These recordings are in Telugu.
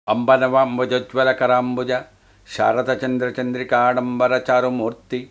అంబనవాంబుజోజ్వలకరాంబుజ శారదచంద్రచంద్రికాడంబర చారుమూర్తి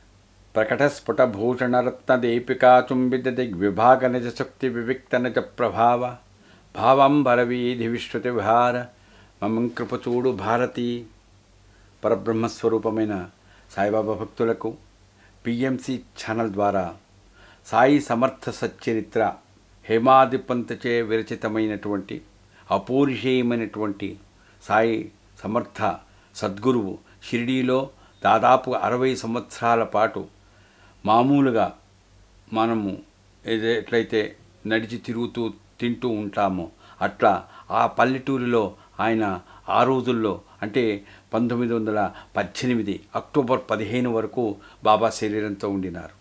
ప్రకటస్ఫుటభూషణరత్నదీపికాచుంబిత దిగ్విభాగనిజ శక్తి వివిక్తనజ ప్రభావ భావాంబరవీధి విశ్రుతివిహార మమం కృపచూడు భారతీ పరబ్రహ్మస్వరూపమైన సాయిబాబా భక్తులకు పిఎంసి ఛానల్ ద్వారా సాయి సమర్థ సచ్చరిత్ర హేమాదిపంతచే విరచితమైనటువంటి అపూరుషేయమైనటువంటి సాయి సమర్థ సద్గురువు షిరిడీలో దాదాపు అరవై సంవత్సరాల పాటు మామూలుగా మనము ఏది- ఎట్లయితే నడిచి తిరుగుతూ తింటూ ఉంటామో అట్లా ఆ పల్లెటూరిలో ఆయన ఆ రోజుల్లో అంటే పంతొమ్మిది వందల పద్దెనిమిది అక్టోబర్ పదిహేను వరకు బాబా శరీరంతో ఉండినారు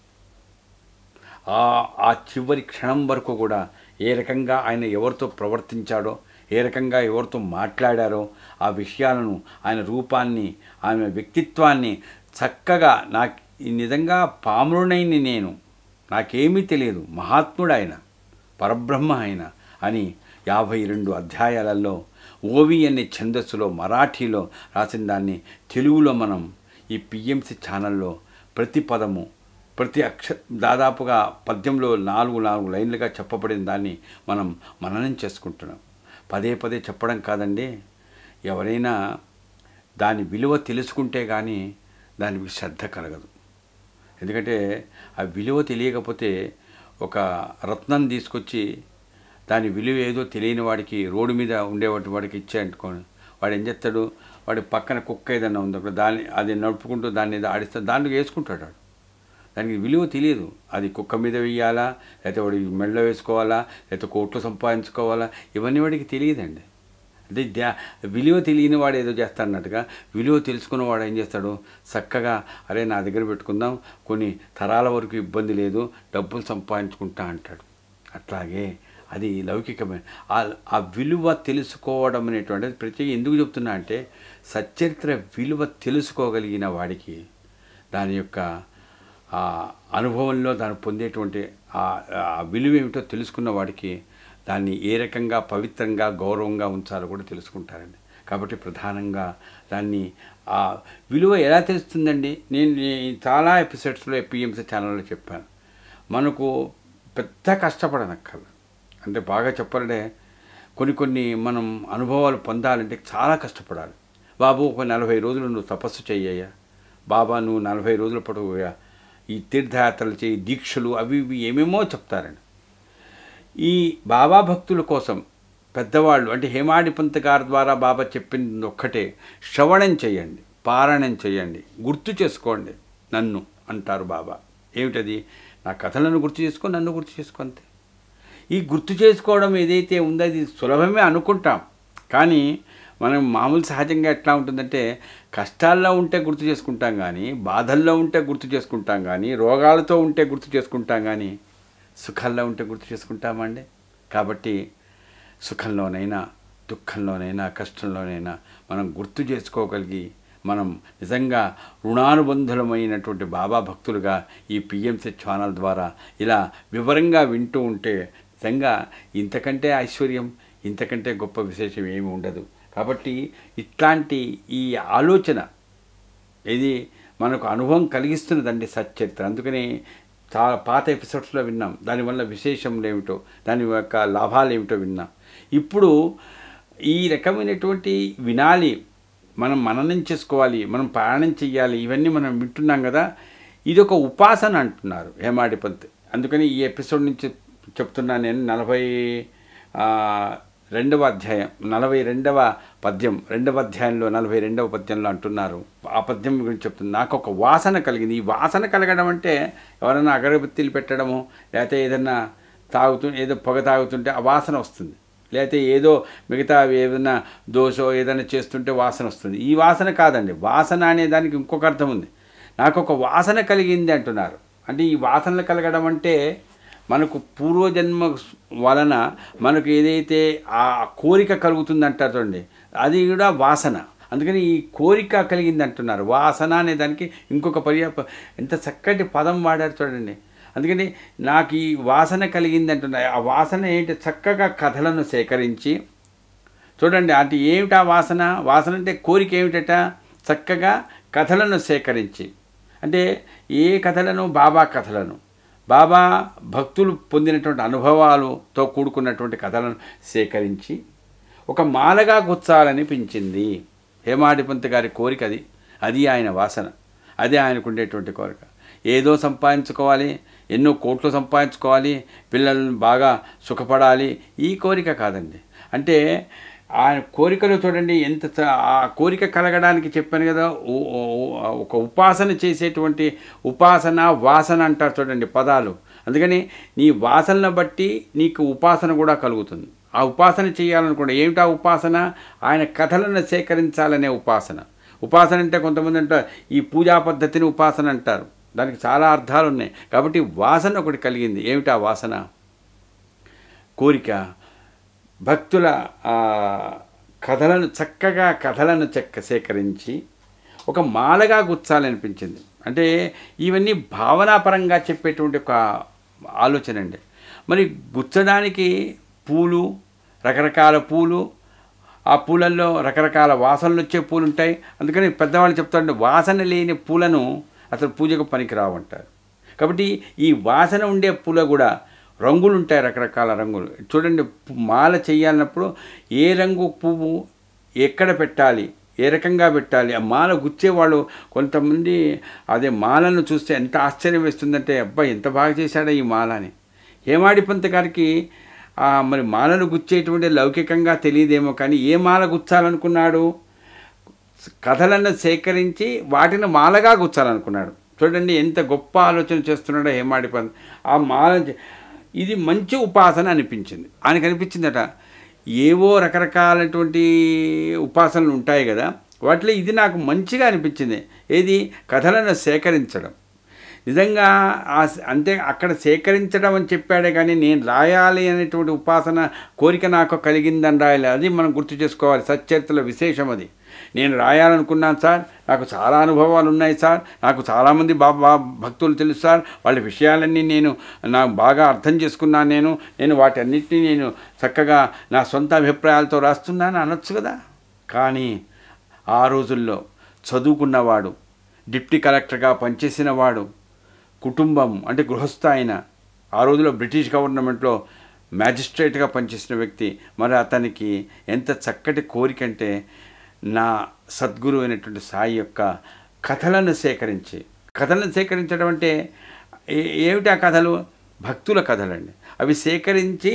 ఆ ఆ చివరి క్షణం వరకు కూడా ఏ రకంగా ఆయన ఎవరితో ప్రవర్తించాడో ఏ రకంగా ఎవరితో మాట్లాడారో ఆ విషయాలను ఆయన రూపాన్ని ఆయన వ్యక్తిత్వాన్ని చక్కగా నాకు నిజంగా పామురునైని నేను నాకేమీ తెలియదు మహాత్ముడు ఆయన పరబ్రహ్మ ఆయన అని యాభై రెండు అధ్యాయాలలో ఓవి అనే ఛందస్సులో మరాఠీలో రాసిన దాన్ని తెలుగులో మనం ఈ పిఎంసి ఛానల్లో ప్రతి పదము ప్రతి అక్ష దాదాపుగా పద్యంలో నాలుగు నాలుగు లైన్లుగా చెప్పబడిన దాన్ని మనం మననం చేసుకుంటున్నాం పదే పదే చెప్పడం కాదండి ఎవరైనా దాని విలువ తెలుసుకుంటే కానీ దానికి శ్రద్ధ కలగదు ఎందుకంటే ఆ విలువ తెలియకపోతే ఒక రత్నం తీసుకొచ్చి దాని విలువ ఏదో తెలియని వాడికి రోడ్డు మీద ఉండేవాటి వాడికి ఇచ్చాయనుకోండి వాడు ఏం చేస్తాడు వాడి పక్కన కుక్క ఏదైనా ఉంది అక్కడ దాన్ని అది నడుపుకుంటూ దాన్ని ఏదో ఆడిస్తే దాంట్లో వేసుకుంటాడు వాడు దానికి విలువ తెలియదు అది కుక్క మీద వేయాలా లేకపోతే వాడి మెడలో వేసుకోవాలా లేకపోతే కోట్లు సంపాదించుకోవాలా ఇవన్నీ వాడికి తెలియదండి అంటే ధ్యా విలువ తెలియని వాడు ఏదో చేస్తాడన్నట్టుగా విలువ తెలుసుకున్న వాడు ఏం చేస్తాడు చక్కగా అరే నా దగ్గర పెట్టుకుందాం కొన్ని తరాల వరకు ఇబ్బంది లేదు డబ్బులు సంపాదించుకుంటా అంటాడు అట్లాగే అది లౌకికమైన ఆ ఆ విలువ తెలుసుకోవడం అనేటువంటిది ప్రత్యేక ఎందుకు చెప్తున్నా అంటే సచరిత్ర విలువ తెలుసుకోగలిగిన వాడికి దాని యొక్క ఆ అనుభవంలో దాన్ని పొందేటువంటి ఆ ఆ విలువ ఏమిటో తెలుసుకున్న వాడికి దాన్ని ఏ రకంగా పవిత్రంగా గౌరవంగా ఉంచాలో కూడా తెలుసుకుంటారండి కాబట్టి ప్రధానంగా దాన్ని ఆ విలువ ఎలా తెలుస్తుందండి నేను ఈ చాలా ఎపిసోడ్స్లో పిఎంసీ ఛానల్లో చెప్పాను మనకు పెద్ద కష్టపడనక్కర్లేదు అంటే బాగా చెప్పాలంటే కొన్ని కొన్ని మనం అనుభవాలు పొందాలంటే చాలా కష్టపడాలి బాబు ఒక నలభై రోజులు నువ్వు తపస్సు చెయ్యయ్యా బాబా నువ్వు నలభై రోజుల పాటు ఈ తీర్థయాత్రలు చేయి దీక్షలు అవి ఇవి ఏమేమో చెప్తారండి ఈ బాబా భక్తుల కోసం పెద్దవాళ్ళు అంటే హేమాడి పంత్ గారి ద్వారా బాబా చెప్పింది ఒక్కటే శ్రవణం చేయండి పారాయణం చేయండి గుర్తు చేసుకోండి నన్ను అంటారు బాబా ఏమిటది నా కథలను గుర్తు చేసుకో నన్ను గుర్తు చేసుకో అంతే ఈ గుర్తు చేసుకోవడం ఏదైతే ఉందో అది సులభమే అనుకుంటాం కానీ మనం మామూలు సహజంగా ఎట్లా ఉంటుందంటే కష్టాల్లో ఉంటే గుర్తు చేసుకుంటాం కానీ బాధల్లో ఉంటే గుర్తు చేసుకుంటాం కానీ రోగాలతో ఉంటే గుర్తు చేసుకుంటాం కానీ సుఖాల్లో ఉంటే గుర్తు చేసుకుంటామండి కాబట్టి సుఖంలోనైనా దుఃఖంలోనైనా కష్టంలోనైనా మనం గుర్తు చేసుకోగలిగి మనం నిజంగా రుణానుబంధులమైనటువంటి బాబా భక్తులుగా ఈ పిఎంసి ఛానల్ ద్వారా ఇలా వివరంగా వింటూ ఉంటే నిజంగా ఇంతకంటే ఐశ్వర్యం ఇంతకంటే గొప్ప విశేషం ఏమి ఉండదు కాబట్టి ఇట్లాంటి ఈ ఆలోచన ఇది మనకు అనుభవం కలిగిస్తున్నదండి సచ్చరిత్ర అందుకని చాలా పాత ఎపిసోడ్స్లో విన్నాం దానివల్ల విశేషములు ఏమిటో దాని యొక్క లాభాలు ఏమిటో విన్నాం ఇప్పుడు ఈ రకమైనటువంటి వినాలి మనం మననం చేసుకోవాలి మనం ప్రయాణం చెయ్యాలి ఇవన్నీ మనం వింటున్నాం కదా ఇది ఒక ఉపాసన అంటున్నారు హేమాడి పంత్ అందుకని ఈ ఎపిసోడ్ నుంచి చెప్తున్నాను నేను నలభై ఆ, రెండవ అధ్యాయం నలభై రెండవ పద్యం రెండవ అధ్యాయంలో నలభై రెండవ పద్యంలో అంటున్నారు ఆ పద్యం గురించి చెప్తుంది నాకు ఒక వాసన కలిగింది ఈ వాసన కలగడం అంటే ఎవరైనా అగరబత్తీలు పెట్టడము లేకపోతే ఏదన్నా తాగుతూ ఏదో పొగ తాగుతుంటే ఆ వాసన వస్తుంది లేకపోతే ఏదో మిగతా ఏదైనా దోశో ఏదైనా చేస్తుంటే వాసన వస్తుంది ఈ వాసన కాదండి వాసన అనే దానికి ఇంకొక అర్థం ఉంది నాకు ఒక వాసన కలిగింది అంటున్నారు అంటే ఈ వాసనలు కలగడం అంటే మనకు పూర్వజన్మ వలన మనకు ఏదైతే ఆ కోరిక కలుగుతుంది అంటారు చూడండి అది కూడా వాసన అందుకని ఈ కోరిక కలిగింది అంటున్నారు వాసన అనే దానికి ఇంకొక పర్యాప ఎంత చక్కటి పదం వాడారు చూడండి అందుకని నాకు ఈ వాసన కలిగింది అంటున్నారు ఆ వాసన ఏంటి చక్కగా కథలను సేకరించి చూడండి అంటే ఏమిటా వాసన వాసన అంటే కోరిక ఏమిటట చక్కగా కథలను సేకరించి అంటే ఏ కథలను బాబా కథలను బాబా భక్తులు పొందినటువంటి అనుభవాలతో కూడుకున్నటువంటి కథలను సేకరించి ఒక మాలగా గుచ్చాలనిపించింది హేమాడిపంత్ గారి కోరిక అది అది ఆయన వాసన అదే ఆయనకు ఉండేటువంటి కోరిక ఏదో సంపాదించుకోవాలి ఎన్నో కోట్లు సంపాదించుకోవాలి పిల్లలను బాగా సుఖపడాలి ఈ కోరిక కాదండి అంటే ఆయన కోరికలు చూడండి ఎంత చ- ఆ కోరిక కలగడానికి చెప్పాను కదా ఉ- ఉ- ఒక ఉపాసన చేసేటువంటి ఉపాసన వాసన అంటారు చూడండి పదాలు అందుకని నీ వాసనను బట్టి నీకు ఉపాసన కూడా కలుగుతుంది ఆ ఉపాసన చేయాలనుకోండి ఏమిటా ఉపాసన ఆయన కథలను సేకరించాలనే ఉపాసన ఉపాసన అంటే కొంతమంది అంటారు ఈ పూజా పద్ధతిని ఉపాసన అంటారు దానికి చాలా అర్థాలు ఉన్నాయి కాబట్టి వాసన ఒకటి కలిగింది ఏమిటా వాసన కోరిక భక్తుల ఆ, కథలను చక్కగా కథలను చెక్క సేకరించి ఒక మాలగా గుచ్చాలనిపించింది అంటే ఇవన్నీ భావనాపరంగా చెప్పేటువంటి ఒక ఆలోచన అండి మరి గుచ్చడానికి పూలు రకరకాల పూలు ఆ పూలల్లో రకరకాల వాసనలు వచ్చే పూలు ఉంటాయి అందుకని పెద్దవాళ్ళు చెప్తారంటే వాసన లేని పూలను అసలు పూజకు పనికిరావు అంటారు కాబట్టి ఈ వాసన ఉండే పూల కూడా రంగులు ఉంటాయి రకరకాల రంగులు చూడండి పు- మాల చేయాలన్నప్పుడు ఏ రంగు పువ్వు ఎక్కడ పెట్టాలి ఏ రకంగా పెట్టాలి ఆ మాల గుచ్చేవాళ్ళు కొంతమంది అదే మాలను చూస్తే ఎంత ఆశ్చర్యం వేస్తుందంటే అబ్బాయి ఎంత బాగా చేశాడో ఈ మాల అని హేమాడి పంత్ గారికి ఆ, మరి మాలను గుచ్చేటువంటి లౌకికంగా తెలియదేమో కానీ ఏ మాల గుచ్చాలనుకున్నాడు కథలను సేకరించి వాటిని మాలగా గుచ్చాలనుకున్నాడు చూడండి ఎంత గొప్ప ఆలోచన చేస్తున్నాడో హేమాడి పంత్ ఆ మాల చే- ఇది మంచి ఉపాసన అనిపించింది ఆయనకు అనిపించిందట ఏవో రకరకాలటువంటి ఉపాసనలు ఉంటాయి కదా వాటిలో ఇది నాకు మంచిగా అనిపించింది ఏది కథలను సేకరించడం నిజంగా ఆ స- అంతే అక్కడ సేకరించడం అని చెప్పాడే కానీ నేను రాయాలి అనేటువంటి ఉపాసన కోరిక నాకు కలిగిందని రాయాలి అది మనం గుర్తు చేసుకోవాలి సచ్చరిత్రల విశేషం అది నేను రాయాలనుకున్నాను సార్ నాకు చాలా అనుభవాలు ఉన్నాయి సార్ నాకు చాలామంది బాబా భక్తులు తెలుసు సార్ వాళ్ళ విషయాలన్నీ నేను నాకు బాగా అర్థం చేసుకున్నాను నేను నేను వాటన్నిటిని నేను చక్కగా నా సొంత అభిప్రాయాలతో రాస్తున్నాను అనొచ్చు కదా కానీ ఆ రోజుల్లో చదువుకున్నవాడు డిప్టీ కలెక్టర్గా పనిచేసిన వాడు కుటుంబం అంటే గృహస్థ ఆయన ఆ రోజులో బ్రిటిష్ గవర్నమెంట్లో మ్యాజిస్ట్రేట్గా పనిచేసిన వ్యక్తి మరి అతనికి ఎంత చక్కటి కోరిక అంటే నా సద్గురు అయినటువంటి సాయి యొక్క కథలను సేకరించి కథలను సేకరించడం అంటే ఏ- ఏమిటి ఆ కథలు భక్తుల కథలండి అవి సేకరించి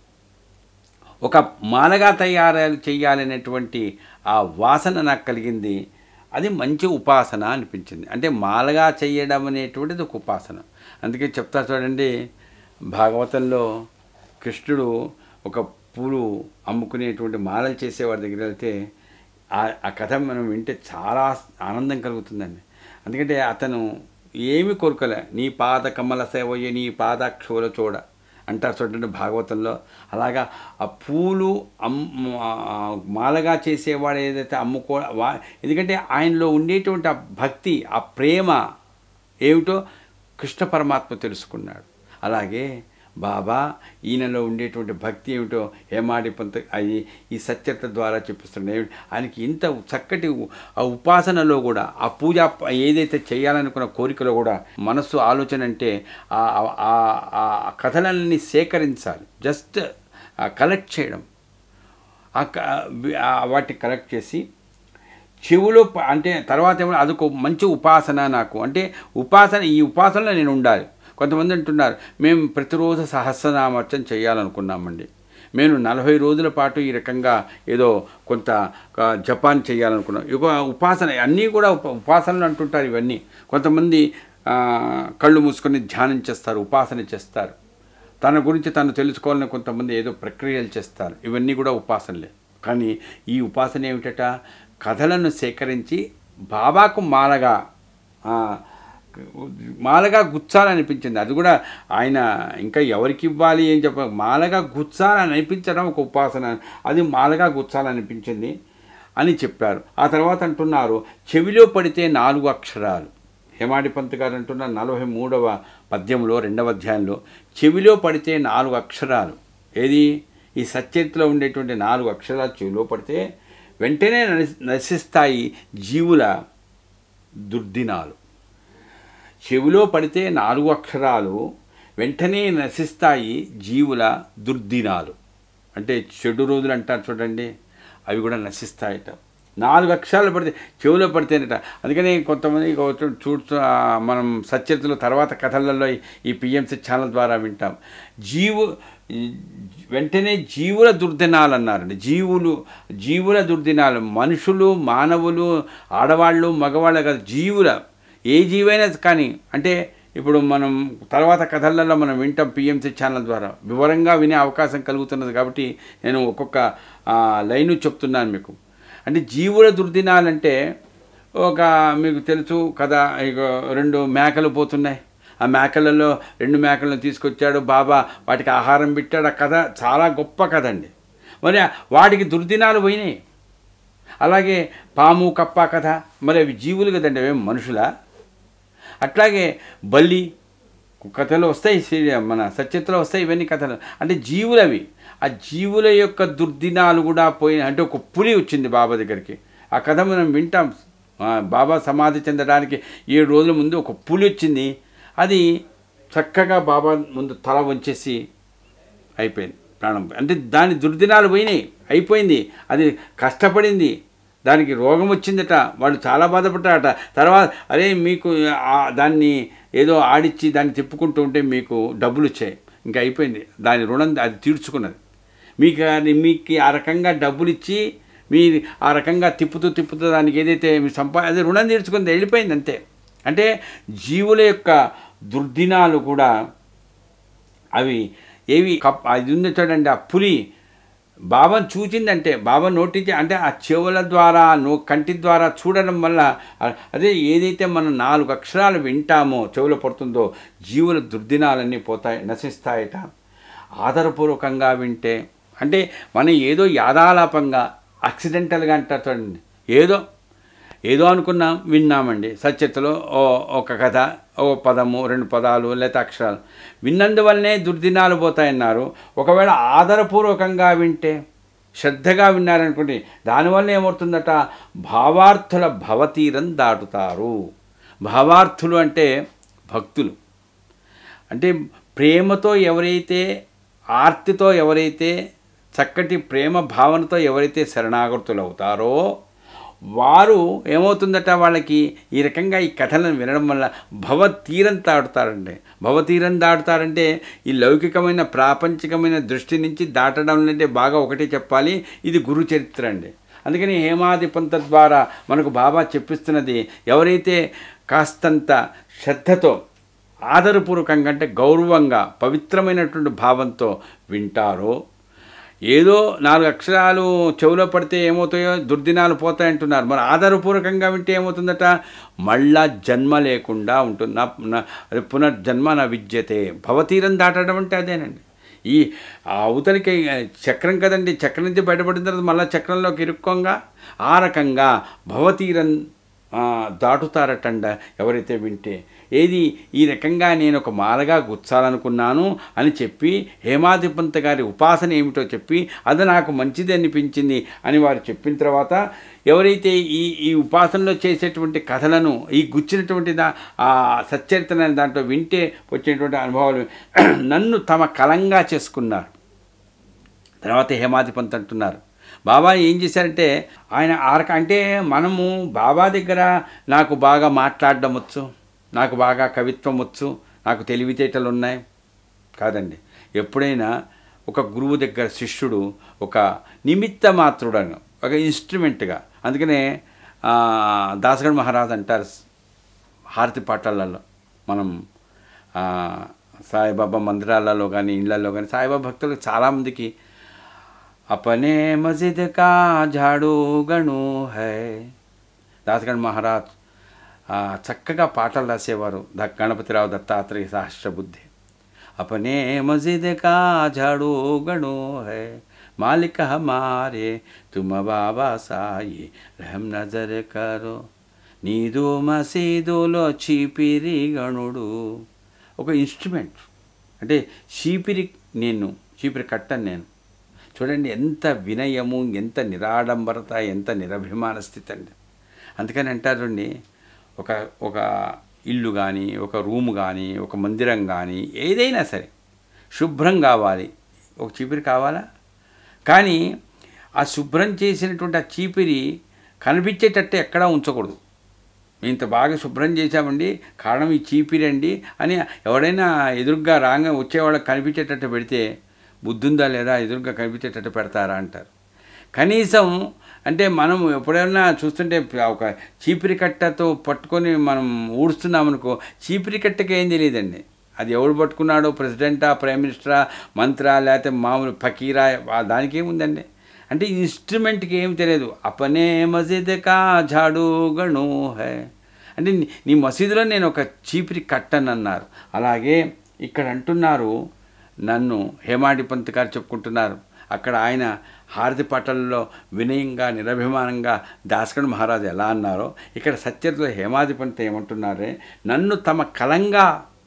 ఒక మాలగా తయారు చేయాలనేటువంటి ఆ వాసన నాకు కలిగింది అది మంచి ఉపాసన అనిపించింది అంటే మాలగా చేయడం అనేటువంటిది ఒక ఉపాసన అందుకే చెప్తా చూడండి భాగవతంలో కృష్ణుడు ఒక పూలు అమ్ముకునేటువంటి మాలలు చేసేవారి దగ్గర వెళ్తే ఆ- ఆ కథ మనం వింటే చాలా ఆనందం కలుగుతుందండి ఎందుకంటే అతను ఏమి కోరుకోలే నీ పాద కమల సేవయ్య నీ పాదాక్షుల చూడ అంటారు చూడండి భాగవతంలో అలాగా ఆ పూలు అమ్ ఆ మాలగా చేసేవాడు ఏదైతే అమ్ముకో వా ఎందుకంటే ఆయనలో ఉండేటువంటి ఆ భక్తి ఆ ప్రేమ ఏమిటో కృష్ణ పరమాత్మ తెలుసుకున్నాడు అలాగే బాబా ఈయనలో ఉండేటువంటి భక్తి ఏమిటో హేమాడి పంత అయి ఈ సత్యత ద్వారా చెప్పిస్తున్నాడు ఏమిటి ఆయనకి ఇంత చక్కటి ఉ- ఆ ఉపాసనలో కూడా ఆ పూజ ప- ఏదైతే చేయాలనుకున్న కోరికలో కూడా మనస్సు ఆలోచన అంటే ఆ ఆ- ఆ- ఆ కథలన్నీ సేకరించాలి జస్ట్ కలెక్ట్ చేయడం ఆ క- ఆ వాటిని కలెక్ట్ చేసి చెవులో ప- అంటే తర్వాత ఏమో అదొక మంచి ఉపాసన నాకు అంటే ఉపాసన ఈ ఉపాసనలో నేను ఉండాలి కొంతమంది అంటున్నారు మేము ప్రతిరోజు సహస్రనామర్చన చేయాలనుకున్నామండి మేము నలభై రోజుల పాటు ఈ రకంగా ఏదో కొంత ఆ, జపాన్ చేయాలనుకున్నాం ఇక ఉపాసన అన్నీ కూడా ఉప ఉపాసనలు అంటుంటారు ఇవన్నీ కొంతమంది ఆ, కళ్ళు మూసుకొని ధ్యానం చేస్తారు ఉపాసన చేస్తారు తన గురించి తను తెలుసుకోవాలని కొంతమంది ఏదో ప్రక్రియలు చేస్తారు ఇవన్నీ కూడా ఉపాసనలే కానీ ఈ ఉపాసన ఏమిటట కథలను సేకరించి బాబాకు మాలగా ఆ, మాలగా గుచ్చాలనిపించింది అది కూడా ఆయన ఇంకా ఎవరికి ఇవ్వాలి ఏం చెప్ప మాలగా గుచ్చాలని అనిపించడం ఒక ఉపాసన అది మాలగా గుచ్చాలనిపించింది అని చెప్పారు ఆ తర్వాత అంటున్నారు చెవిలో పడితే నాలుగు అక్షరాలు హేమాడి పంత్ గారు అంటున్న నలభై మూడవ పద్యంలో రెండవ అధ్యాయంలో చెవిలో పడితే నాలుగు అక్షరాలు ఏది ఈ సచ్చరిత్రలో ఉండేటువంటి నాలుగు అక్షరాలు చెవిలో పడితే వెంటనే నశి- నశిస్తాయి జీవుల దుర్దినాలు చెవిలో పడితే నాలుగు అక్షరాలు వెంటనే నశిస్తాయి జీవుల దుర్దినాలు అంటే చెడు రోజులు అంటారు చూడండి అవి కూడా నశిస్తాయట నాలుగు అక్షరాలు పడితే చెవిలో పడితేనట అందుకని కొంతమంది చూడు మనం సచరిత్రలో తర్వాత కథలలో ఈ- ఈ పిఎంసి ఛానల్ ద్వారా వింటాం జీవు వెంటనే జీవుల దుర్దినాలు అన్నారండి జీవులు జీవుల దుర్దినాలు మనుషులు మానవులు ఆడవాళ్ళు మగవాళ్ళు కాదు జీవుల ఏ జీవైనా కానీ అంటే ఇప్పుడు మనం తర్వాత కథలలో మనం వింటాం పిఎంసి ఛానల్ ద్వారా వివరంగా వినే అవకాశం కలుగుతున్నది కాబట్టి నేను ఒక్కొక్క ఆ, లైను చెప్తున్నాను మీకు అంటే జీవుల దుర్దినాలంటే ఒక మీకు తెలుసు కదా ఇక రెండు మేకలు పోతున్నాయి ఆ మేకలలో రెండు మేకలను తీసుకొచ్చాడు బాబా వాటికి ఆహారం పెట్టాడు ఆ కథ చాలా గొప్ప కథ అండి మరి వాటికి దుర్దినాలు పోయినాయి అలాగే పాము కప్ప కథ మరి అవి జీవులు కదండి అవేం మనుషులా అట్లాగే బల్లి కథలు వస్తాయి సీ- మన సచిత్రలో వస్తాయి ఇవన్నీ కథలు అంటే జీవులు అవి ఆ జీవుల యొక్క దుర్దినాలు కూడా పోయిన అంటే ఒక పులి వచ్చింది బాబా దగ్గరికి ఆ కథ మనం వింటాం ఆ, బాబా సమాధి చెందడానికి ఏడు రోజుల ముందు ఒక పులి వచ్చింది అది చక్కగా బాబా ముందు తల వంచేసి అయిపోయింది ప్రాణం అంటే దాని దుర్దినాలు పోయినాయి అయిపోయింది అది కష్టపడింది దానికి రోగం వచ్చిందట వాళ్ళు చాలా బాధపడ్డారట తర్వాత అరే మీకు ఆ- దాన్ని ఏదో ఆడిచ్చి దాన్ని తిప్పుకుంటూ ఉంటే మీకు డబ్బులు వచ్చాయి ఇంకా అయిపోయింది దాని రుణం అది తీర్చుకున్నది మీకు అది మీకు ఆ రకంగా డబ్బులు ఇచ్చి మీ ఆ రకంగా తిప్పుతూ తిప్పుతూ దానికి ఏదైతే మీ సంపా అది రుణం తీర్చుకుంది వెళ్ళిపోయింది అంతే అంటే జీవుల యొక్క దుర్దినాలు కూడా అవి ఏవి కప్ అది ఉంది చూడండి ఆ పులి బాబాను చూచిందంటే బాబా నోటించి అంటే ఆ చెవుల ద్వారా నో కంటి ద్వారా చూడడం వల్ల అ- అదే ఏదైతే మనం నాలుగు అక్షరాలు వింటామో చెవులో పడుతుందో జీవుల దుర్దినాలన్నీ పోతాయి నశిస్తాయట ఆధారపూర్వకంగా వింటే అంటే మనం ఏదో యాదాలాపంగా యాక్సిడెంటల్గా అంటారు చూడండి ఏదో ఏదో అనుకున్నాం విన్నామండి సత్యతలో ఓ ఒక కథ ఓ పదము రెండు పదాలు లేదా అక్షరాలు విన్నందువల్లనే దుర్దినాలు పోతాయన్నారు ఒకవేళ ఆధారపూర్వకంగా వింటే శ్రద్ధగా విన్నారనుకోండి దానివల్ల ఏమవుతుందట భావార్థుల భవతీరం దాటుతారు భావార్థులు అంటే భక్తులు అంటే ప్రేమతో ఎవరైతే ఆర్తితో ఎవరైతే చక్కటి ప్రేమ భావనతో ఎవరైతే శరణాగతులు అవుతారో వారు ఏమవుతుందట వాళ్ళకి ఈ రకంగా ఈ కథలను వినడం వల్ల భవతీరం దాటుతారండి భవతీరం దాటుతారంటే ఈ లౌకికమైన ప్రాపంచికమైన దృష్టి నుంచి దాటడం అంటే బాగా ఒకటే చెప్పాలి ఇది గురు చరిత్ర అండి అందుకని హేమాది పంత ద్వారా మనకు బాబా చెప్పిస్తున్నది ఎవరైతే కాస్తంత శ్రద్ధతో ఆదరపూర్వకంగా అంటే గౌరవంగా పవిత్రమైనటువంటి భావంతో వింటారో ఏదో నాలుగు అక్షరాలు చెవిలో పడితే ఏమవుతాయో దుర్దినాలు పోతాయంటున్నారు మరి ఆధారపూర్వకంగా వింటే ఏమవుతుందట మళ్ళా జన్మ లేకుండా ఉంటుంది నా నా- అది పునర్జన్మ నా విద్యతే భవతీరం దాటడం అంటే అదేనండి ఈ ఆ అవతలికి చక్రం కదండి చక్రం నుంచి బయటపడిన తర్వాత మళ్ళీ చక్రంలోకి ఇరుక్కోంగా ఆ రకంగా భవతీరం ఆ, దాటుతారటండ ఎవరైతే వింటే ఏది ఈ రకంగా నేను ఒక మాలగా గుచ్చాలనుకున్నాను అని చెప్పి హేమాధిపంత గారి ఉపాసన ఏమిటో చెప్పి అది నాకు మంచిది అనిపించింది అని వారు చెప్పిన తర్వాత ఎవరైతే ఈ ఈ ఉపాసనలో చేసేటువంటి కథలను ఈ గుచ్చినటువంటి దా ఆ సచ్చరిత్ర అనే దాంట్లో వింటే వచ్చేటువంటి అనుభవాలు నన్ను తమ కలంగా చేసుకున్నారు తర్వాత హేమాధిపంత్ అంటున్నారు బాబా ఏం చేశారంటే ఆయన ఆరక అంటే మనము బాబా దగ్గర నాకు బాగా మాట్లాడడం వచ్చు నాకు బాగా కవిత్వం వచ్చు నాకు తెలివితేటలు ఉన్నాయి కాదండి ఎప్పుడైనా ఒక గురువు దగ్గర శిష్యుడు ఒక నిమిత్త మాత్రుడను ఒక ఇన్స్ట్రుమెంట్గా అందుకనే ఆ, దాసగఢ్ మహారాజ్ అంటారు హారతి పాఠాలలో మనం ఆ, సాయిబాబా మందిరాలలో కానీ ఇళ్లలో కానీ సాయిబాబా భక్తులకు చాలామందికి अपने मस्जिद का झाड़ू గణు హై దాసగణ్ మహారాజ్ ఆ, చక్కగా పాటలు రాసేవారు ద గణపతిరావు దత్తాత్రేయ సహస్రబుద్ధి अपने मस्जिद का झाड़ू गणो है मालिक हमारे तुम बाबा साई रहम नजर करो నీదు మసీదులో చీపిరి గణుడు ఒక ఇన్స్ట్రుమెంట్ అంటే చీపిరి నేను చీపిరి కట్టను నేను చూడండి ఎంత వినయము ఎంత నిరాడంబరత ఎంత నిరభిమాన స్థితి అండి అందుకని అంటారు చూడండి ఒక ఒక ఇల్లు కానీ ఒక రూమ్ కానీ ఒక మందిరం కానీ ఏదైనా సరే శుభ్రం కావాలి ఒక చీపిరి కావాలా కానీ ఆ శుభ్రం చేసినటువంటి ఆ చీపిరి కనిపించేటట్టు ఎక్కడా ఉంచకూడదు ఇంత బాగా శుభ్రం చేశామండి కారణం ఈ చీపిరండి అని ఎవడైనా ఎదురుగ్గా రాగా వచ్చేవాళ్ళకి కనిపించేటట్టు పెడితే బుద్ధుందా లేదా ఎదురుగ్గా కనిపించేటట్టు పెడతారా అంటారు కనీసం అంటే మనం ఎప్పుడైనా చూస్తుంటే ఒక చీపిరి కట్టతో పట్టుకొని మనం ఊడుస్తున్నామనుకో చీపిరి కట్టకి ఏం తెలియదండి అది ఎవడు పట్టుకున్నాడో ప్రెసిడెంటా ప్రైమ్ మినిస్టరా మంత్రా లేకపోతే మామూలు ఫకీరా ఆ దానికి ఏముందండి అంటే ఇన్స్ట్రుమెంట్కి ఏమి తెలియదు అపనే మసీద్ కా ఝాడు గణు హై అంటే నీ- నీ మసీదులో నేను ఒక చీపిరి కట్టనన్నారు అలాగే ఇక్కడ అంటున్నారు నన్ను హేమాడి పంత్ గారు చెప్పుకుంటున్నారు అక్కడ ఆయన హారతి పటల్లో వినయంగా నిరభిమానంగా దాసగణ్ మహారాజు ఎలా అన్నారో ఇక్కడ సత్యతో హేమాది పంత్ ఏమంటున్నారే నన్ను తమ కలంగా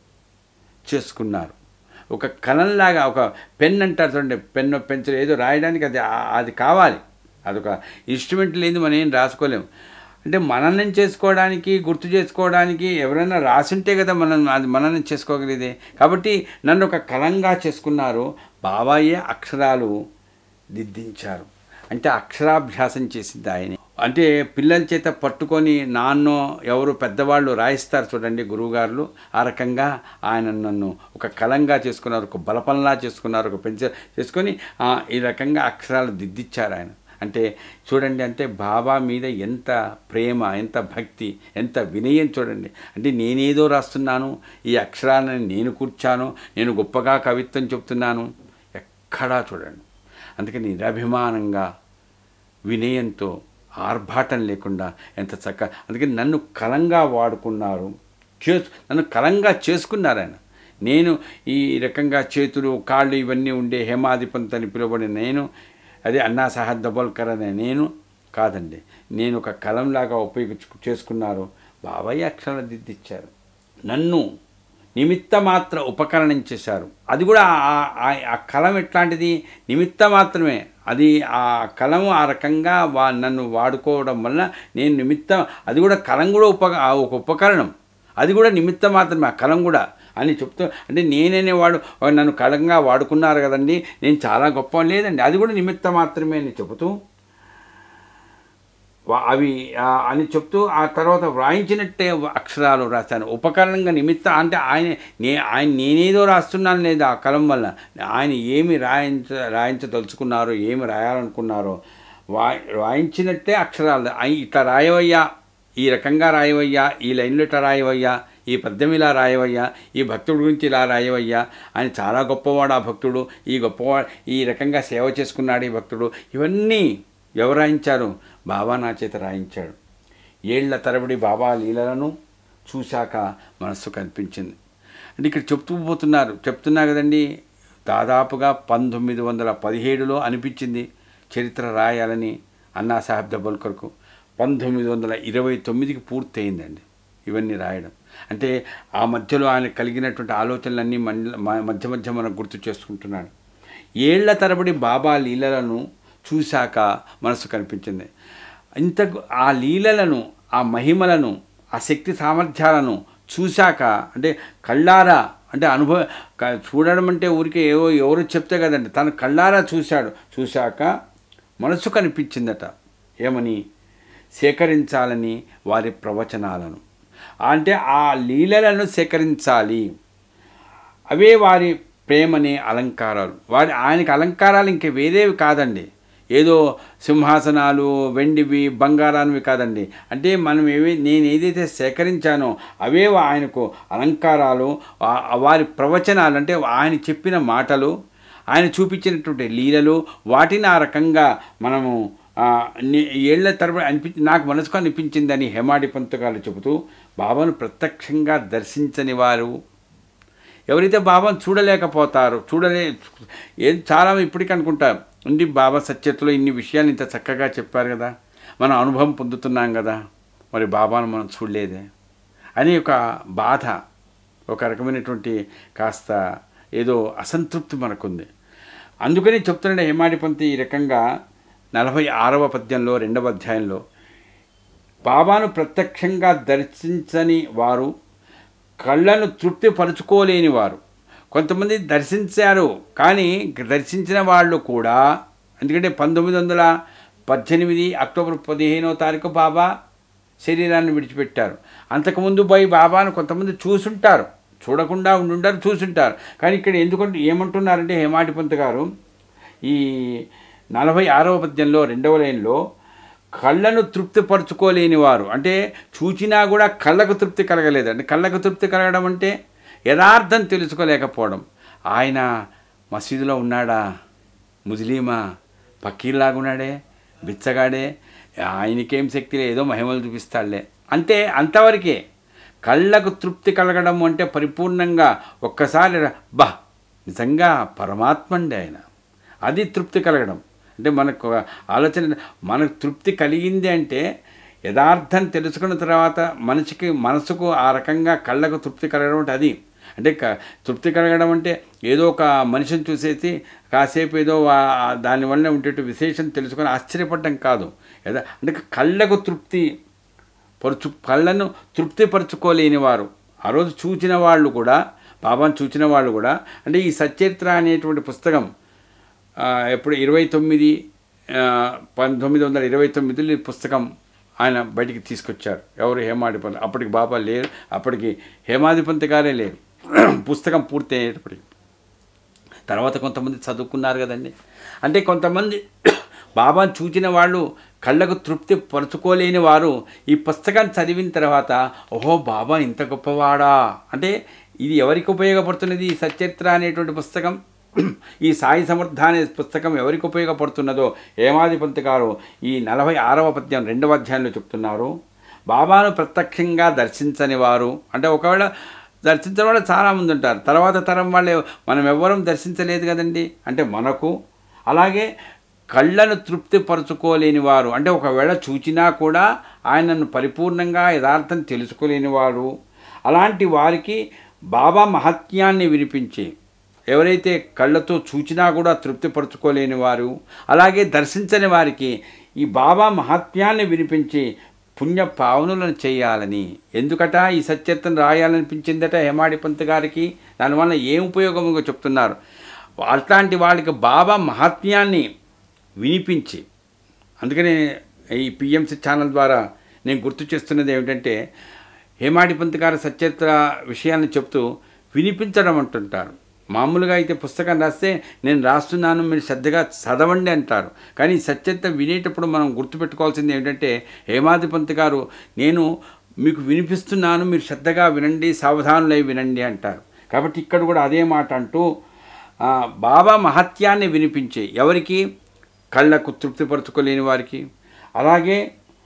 చేసుకున్నారు ఒక కలంలాగా ఒక పెన్ అంటారు చూడండి పెన్ పెన్సిల్ ఏదో రాయడానికి అది ఆ- అది కావాలి అదొక ఇన్స్ట్రుమెంట్ లేని మనం ఏం రాసుకోలేము అంటే మననం చేసుకోవడానికి గుర్తు చేసుకోవడానికి ఎవరైనా రాసుంటే కదా మనం అది మననం చేసుకోగలిగేది కాబట్టి నన్ను ఒక కలంగా చేసుకున్నారు బాబాయే అక్షరాలు దిద్దించారు అంటే అక్షరాభ్యాసం చేసింది ఆయన అంటే పిల్లల చేత పట్టుకొని నాన్నో ఎవరు పెద్దవాళ్ళు రాయిస్తారు చూడండి గురువుగారులు ఆ రకంగా ఆయన నన్ను ఒక కలంగా చేసుకున్నారు ఒక బలపంలా చేసుకున్నారు ఒక పెన్సిల్ చేసుకొని ఆ, ఈ రకంగా అక్షరాలు దిద్దిచ్చారు ఆయన అంటే చూడండి అంటే బాబా మీద ఎంత ప్రేమ ఎంత భక్తి ఎంత వినయం చూడండి అంటే నేనేదో రాస్తున్నాను ఈ అక్షరాలను నేను కూర్చాను నేను గొప్పగా కవిత్వం చెప్తున్నాను ఎక్కడా చూడండి అందుకని నిరభిమానంగా వినయంతో ఆర్భాటం లేకుండా ఎంత చక్క అందుకని నన్ను కలంగా వాడుకున్నారు చే నన్ను కలంగా చేసుకున్నారు ఆయన నేను ఈ రకంగా చేతులు కాళ్ళు ఇవన్నీ ఉండే హేమాధిపంత్ అని పిలువబడిన నేను అదే అన్నా సాహెబ్ దబోల్కర్ అనే నేను కాదండి నేను ఒక కలంలాగా ఉపయోగించు చేసుకున్నారు బాబాయ్ అక్షరాలు దిద్దిచ్చారు నన్ను నిమిత్త మాత్ర ఉపకరణం చేశారు అది కూడా ఆ- ఆ- ఆ కలం ఎట్లాంటిది నిమిత్త మాత్రమే అది ఆ కలం ఆ రకంగా వా నన్ను వాడుకోవడం వల్ల నేను నిమిత్తం అది కూడా కలం కూడా ఉప ఆ ఒక ఉపకరణం అది కూడా నిమిత్తం మాత్రమే ఆ కలం కూడా అని చెప్తూ అంటే నేనేవాడు నన్ను కలంగా వాడుకున్నారు కదండి నేను చాలా గొప్ప లేదండి అది కూడా నిమిత్తం మాత్రమే అని చెబుతూ వా- అవి ఆ, అని చెప్తూ ఆ తర్వాత వ్రాయించినట్టే అక్షరాలు రాశాను ఉపకరణంగా నిమిత్త అంటే ఆయన నే ఆయన నేనేదో రాస్తున్నాను లేదు ఆ కలం వల్ల ఆయన ఏమి రాయించ రాయించదలుచుకున్నారో ఏమి రాయాలనుకున్నారో వా రాయించినట్టే అక్షరాలు అయి ఇట్లా రాయవయ్యా ఈ రకంగా రాయవయ్యా ఈ లైన్లో ఇట్లా రాయవయ్యా ఈ పద్యం ఇలా రాయవయ్యా ఈ భక్తుడి గురించి ఇలా రాయవయ్యా ఆయన చాలా గొప్పవాడు ఆ భక్తుడు ఈ గొప్పవాడు ఈ రకంగా సేవ చేసుకున్నాడు ఈ భక్తుడు ఇవన్నీ ఎవరు రాయించారు బాబా నా చేత రాయించాడు ఏళ్ల తరబడి బాబా లీలలను చూశాక మనస్సు కనిపించింది అంటే ఇక్కడ చెప్తూ పోతున్నారు చెప్తున్నా కదండి దాదాపుగా పంతొమ్మిది వందల పదిహేడులో అనిపించింది చరిత్ర రాయాలని అన్నా సాహెబ్ దబోల్కర్కు పంతొమ్మిది వందల ఇరవై తొమ్మిదికి పూర్తయిందండి ఇవన్నీ రాయడం అంటే ఆ మధ్యలో ఆయన కలిగినటువంటి ఆలోచనలన్నీ మన- మ- మధ్య మధ్య మనం గుర్తు చేసుకుంటున్నాడు ఏళ్ల తరబడి బాబా లీలలను చూశాక మనసు కనిపించింది ఇంత ఆ లీలలను ఆ మహిమలను ఆ శక్తి సామర్థ్యాలను చూశాక అంటే కళ్ళారా అంటే అనుభవ క- చూడడం అంటే ఊరికే ఏవో ఎవరు చెప్తే కదండి తను కళ్ళారా చూశాడు చూశాక మనసు కనిపించిందట ఏమని సేకరించాలని వారి ప్రవచనాలను అంటే ఆ లీలలను సేకరించాలి అవే వారి ప్రేమనే అలంకారాలు వారి ఆయనకి అలంకారాలు ఇంక వేరేవి కాదండి ఏదో సింహాసనాలు వెండివి బంగారానివి కాదండి అంటే మనం ఏవి నేను ఏదైతే సేకరించానో అవే ఆయనకు అలంకారాలు ఆ- వారి ప్రవచనాలు అంటే ఆయన చెప్పిన మాటలు ఆయన చూపించినటువంటి లీలలు వాటిని ఆ రకంగా మనము ఆ, నే- ఏళ్ల తరబడి అనిపించి నాకు మనసుకు అనిపించిందని హేమాడి పంత్ గారు చెబుతూ బాబాను ప్రత్యక్షంగా దర్శించని వారు ఎవరైతే బాబాను చూడలేకపోతారో చూడలే ఏం చాలా ఇప్పటికీ అనుకుంటారు ఉంది బాబా సత్యతలో ఇన్ని విషయాలు ఇంత చక్కగా చెప్పారు కదా మనం అనుభవం పొందుతున్నాం కదా మరి బాబాను మనం చూడలేదే అని ఒక బాధ ఒక రకమైనటువంటి కాస్త ఏదో అసంతృప్తి మనకుంది అందుకని చెప్తున్నాడు హేమాడి పంతి ఈ రకంగా నలభై ఆరవ పద్యంలో రెండవ అధ్యాయంలో బాబాను ప్రత్యక్షంగా దర్శించని వారు కళ్ళను తృప్తిపరుచుకోలేని వారు కొంతమంది దర్శించారు కానీ దర్శించిన వాళ్ళు కూడా ఎందుకంటే పంతొమ్మిది వందల పద్దెనిమిది అక్టోబర్ పదిహేనో తారీఖు బాబా శరీరాన్ని విడిచిపెట్టారు అంతకుముందు పోయి బాబాను కొంతమంది చూసుంటారు చూడకుండా ఉండుంటారు చూసుంటారు కానీ ఇక్కడ ఎందుకంటే ఏమంటున్నారంటే హేమాటి పంత్ గారు ఈ నలభై ఆరవ పద్యంలో రెండవ లైన్లో కళ్ళను తృప్తిపరచుకోలేని వారు అంటే చూచినా కూడా కళ్ళకు తృప్తి కలగలేదు అంటే కళ్ళకు తృప్తి కలగడం అంటే యథార్థం తెలుసుకోలేకపోవడం ఆయన మసీదులో ఉన్నాడా ముస్లిమా పక్కీర్లాగున్నాడే బిచ్చగాడే ఆయనకేం శక్తి లేదు ఏదో మహిమలు చూపిస్తాడులే అంటే అంతవరకే కళ్ళకు తృప్తి కలగడం అంటే పరిపూర్ణంగా ఒక్కసారి ర- బా నిజంగా పరమాత్మ అండి ఆయన అది తృప్తి కలగడం అంటే మనకు ఆలోచన మనకు తృప్తి కలిగింది అంటే యథార్థం తెలుసుకున్న తర్వాత మనిషికి మనసుకు ఆ రకంగా కళ్ళకు తృప్తి కలగడం అంటే అది అంటే క- తృప్తి కలగడం అంటే ఏదో ఒక మనిషిని చూసేసి కాసేపు ఏదో ఆ- దానివల్ల ఉండేటి విశేషం తెలుసుకొని ఆశ్చర్యపడడం కాదు యథా అంటే కళ్ళకు తృప్తి పరుచు కళ్ళను తృప్తిపరచుకోలేని వారు ఆ రోజు చూచిన వాళ్ళు కూడా బాబాను చూచిన వాళ్ళు కూడా అంటే ఈ సచరిత్ర అనేటువంటి పుస్తకం ఆ, ఎప్పుడు ఇరవై తొమ్మిది ఆ, పంతొమ్మిది వందల ఇరవై తొమ్మిదిలో ఈ పుస్తకం ఆయన బయటికి తీసుకొచ్చారు ఎవరు హేమాధిపంత్ అప్పటికి బాబా లేరు అప్పటికి హేమాధిపంత్ గారే లేరు పుస్తకం పూర్తి అయ్యేటప్పటికి తర్వాత కొంతమంది చదువుకున్నారు కదండి అంటే కొంతమంది బాబాను చూచిన వాళ్ళు కళ్ళకు తృప్తి పరుచుకోలేని వారు ఈ పుస్తకాన్ని చదివిన తర్వాత ఓహో బాబా ఇంత గొప్పవాడా అంటే ఇది ఎవరికి ఉపయోగపడుతున్నది ఈ సచరిత్ర అనేటువంటి పుస్తకం ఈ సాయి సమర్థ అనే పుస్తకం ఎవరికి ఉపయోగపడుతున్నదో హేమాధిపంత్ గారు ఈ నలభై ఆరవ పద్యం రెండవ అధ్యాయంలో చెప్తున్నారు బాబాను ప్రత్యక్షంగా దర్శించని వారు అంటే ఒకవేళ దర్శించిన వాళ్ళు చాలామంది ఉంటారు తర్వాత తరం వాళ్ళు మనం ఎవ్వరం దర్శించలేదు కదండి అంటే మనకు అలాగే కళ్ళను తృప్తిపరచుకోలేని వారు అంటే ఒకవేళ చూచినా కూడా ఆయనను పరిపూర్ణంగా యథార్థం తెలుసుకోలేని వారు అలాంటి వారికి బాబా మహత్యాన్ని వినిపించి ఎవరైతే కళ్ళతో చూచినా కూడా తృప్తిపరచుకోలేని వారు అలాగే దర్శించని వారికి ఈ బాబా మహాత్మ్యాన్ని వినిపించి పుణ్య పావనులను చేయాలని ఎందుకట ఈ సత్యత్వం రాయాలనిపించిందట హేమాడి పంత్ గారికి దానివల్ల ఏం ఉపయోగమో చెప్తున్నారు అట్లాంటి వాళ్ళకి బాబా మహాత్మ్యాన్ని వినిపించి అందుకనే ఈ పిఎంసి ఛానల్ ద్వారా నేను గుర్తు చేస్తున్నది ఏమిటంటే హేమాడి పంత్ గారి సచరిత్ర విషయాన్ని చెప్తూ వినిపించడం అంటుంటారు మామూలుగా అయితే పుస్తకం రాస్తే నేను రాస్తున్నాను మీరు శ్రద్ధగా చదవండి అంటారు కానీ ఈ సత్యత వినేటప్పుడు మనం గుర్తుపెట్టుకోవాల్సింది ఏంటంటే హేమాది పంత్ గారు నేను మీకు వినిపిస్తున్నాను మీరు శ్రద్ధగా వినండి సావధానులై వినండి అంటారు కాబట్టి ఇక్కడ కూడా అదే మాట అంటూ ఆ, బాబా మహత్యాన్ని వినిపించే ఎవరికి కళ్ళకు తృప్తిపరచుకోలేని వారికి అలాగే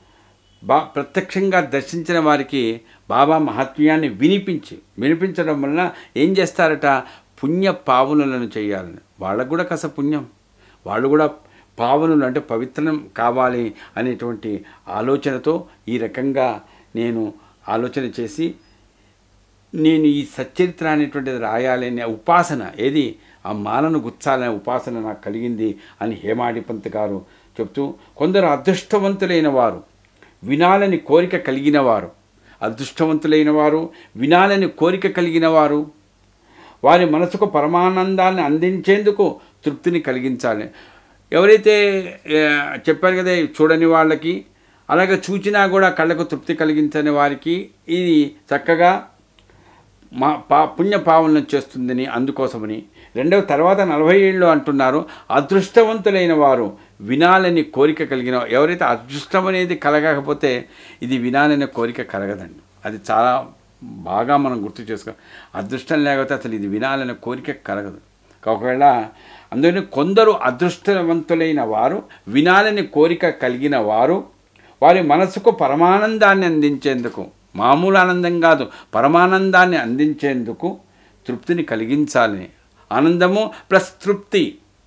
బా ప్రత్యక్షంగా దర్శించిన వారికి బాబా మహత్యాన్ని వినిపించి వినిపించడం వలన ఏం చేస్తారట పుణ్య పావనులను చేయాలని వాళ్ళకు కూడా కాస్త పుణ్యం వాళ్ళు కూడా పావనులు అంటే పవిత్రం కావాలి అనేటువంటి ఆలోచనతో ఈ రకంగా నేను ఆలోచన చేసి నేను ఈ సచ్చరిత్ర అనేటువంటిది రాయాలనే ఉపాసన ఏది ఆ మాలను గుచ్చాలనే ఉపాసన నాకు కలిగింది అని హేమాడి పంత్ గారు చెప్తూ కొందరు అదృష్టవంతులైన వారు వినాలని కోరిక కలిగిన వారు అదృష్టవంతులైన వారు వినాలని కోరిక కలిగిన వారు వారి మనసుకు పరమానందాన్ని అందించేందుకు తృప్తిని కలిగించాలి ఎవరైతే ఏ, చెప్పారు కదా ఈ చూడని వాళ్ళకి అలాగే చూచినా కూడా కళ్ళకు తృప్తి కలిగించని వారికి ఇది చక్కగా మా పా పుణ్య పావనం చేస్తుందని అందుకోసమని రెండవ తర్వాత నలభై ఏళ్ళు అంటున్నారు అదృష్టవంతులైన వారు వినాలని కోరిక కలిగిన ఎవరైతే అదృష్టం అనేది కలగకపోతే ఇది వినాలనే కోరిక కలగదండి అది చాలా బాగా మనం గుర్తు చేసుకో అదృష్టం లేకపోతే అసలు ఇది వినాలనే కోరిక కలగదు ఒకవేళ అందుకని కొందరు అదృష్టవంతులైన వారు వినాలని కోరిక కలిగిన వారు వారి మనసుకు పరమానందాన్ని అందించేందుకు మామూలు ఆనందం కాదు పరమానందాన్ని అందించేందుకు తృప్తిని కలిగించాలని ఆనందము ప్లస్ తృప్తి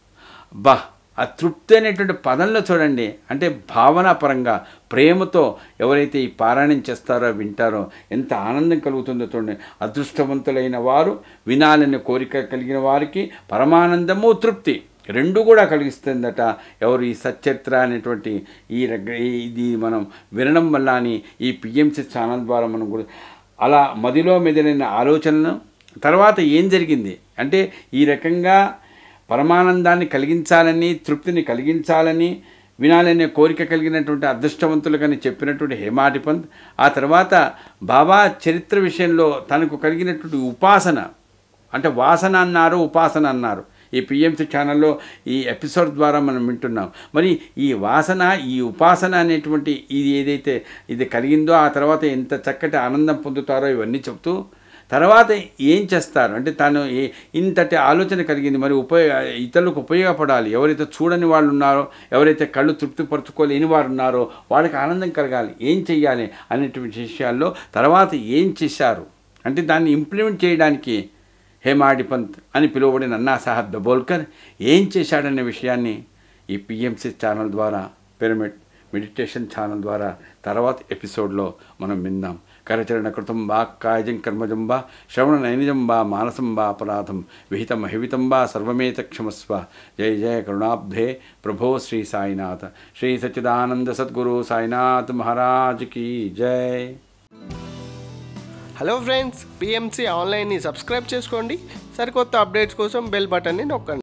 బా ఆ తృప్తి అనేటువంటి పదంలో చూడండి అంటే భావనాపరంగా ప్రేమతో ఎవరైతే ఈ పారాయణం చేస్తారో వింటారో ఎంత ఆనందం కలుగుతుందో చూడండి అదృష్టవంతులైన వారు వినాలని కోరిక కలిగిన వారికి పరమానందము తృప్తి రెండు కూడా కలిగిస్తుందట ఎవరు ఈ సచరిత్ర అనేటువంటి ఈ రక- ఈ- ఇది మనం వినడం వల్ల అని ఈ పిఎంసి ఛానల్ ద్వారా మనం కూడా అలా మదిలో మెదిలిన ఆలోచనలు తర్వాత ఏం జరిగింది అంటే ఈ రకంగా పరమానందాన్ని కలిగించాలని తృప్తిని కలిగించాలని వినాలనే కోరిక కలిగినటువంటి అదృష్టవంతులకని చెప్పినటువంటి హేమాటి పంత్ ఆ తర్వాత బాబా చరిత్ర విషయంలో తనకు కలిగినటువంటి ఉపాసన అంటే వాసన అన్నారు ఉపాసన అన్నారు ఈ పిఎంసి ఛానల్లో ఈ ఎపిసోడ్ ద్వారా మనం వింటున్నాం మరి ఈ వాసన ఈ ఉపాసన అనేటువంటి ఇది ఏదైతే ఇది కలిగిందో ఆ తర్వాత ఎంత చక్కటి ఆనందం పొందుతారో ఇవన్నీ చెప్తూ తర్వాత ఏం చేస్తారు అంటే తాను ఏ ఇంతటి ఆలోచన కలిగింది మరి ఉపయోగ ఇతరులకు ఉపయోగపడాలి ఎవరైతే చూడని వాళ్ళు ఉన్నారో ఎవరైతే కళ్ళు తృప్తిపరచుకోలేని వారు ఉన్నారో వాళ్ళకి ఆనందం కలగాలి ఏం చెయ్యాలి అనేటువంటి విషయాల్లో తర్వాత ఏం చేశారు అంటే దాన్ని ఇంప్లిమెంట్ చేయడానికి హేమాడి పంత్ అని పిలువబడిన అన్నా సాహెబ్ దబోల్కర్ ఏం చేశాడనే విషయాన్ని ఈ పిఎంసి ఛానల్ ద్వారా పిరమిడ్ మెడిటేషన్ ఛానల్ ద్వారా తర్వాత ఎపిసోడ్లో మనం విందాం కరచరణ కృతం బా కాయజం కర్మజం బా శ్రవణ నైనిజం బా మానసం బా అపరాధం విహితం అహివితం బా సర్వమేత క్షమస్వ జయ జయ కరుణాబ్ధే ప్రభో శ్రీ సాయినాథ్ శ్రీ సచ్చిదానంద సద్గురు సాయినాథ్ మహారాజ్ కీ జై హలో ఫ్రెండ్స్ పిఎంసి ఆన్లైన్ని సబ్స్క్రైబ్ చేసుకోండి సరికొత్త అప్డేట్స్ కోసం బెల్ బటన్ని నొక్కండి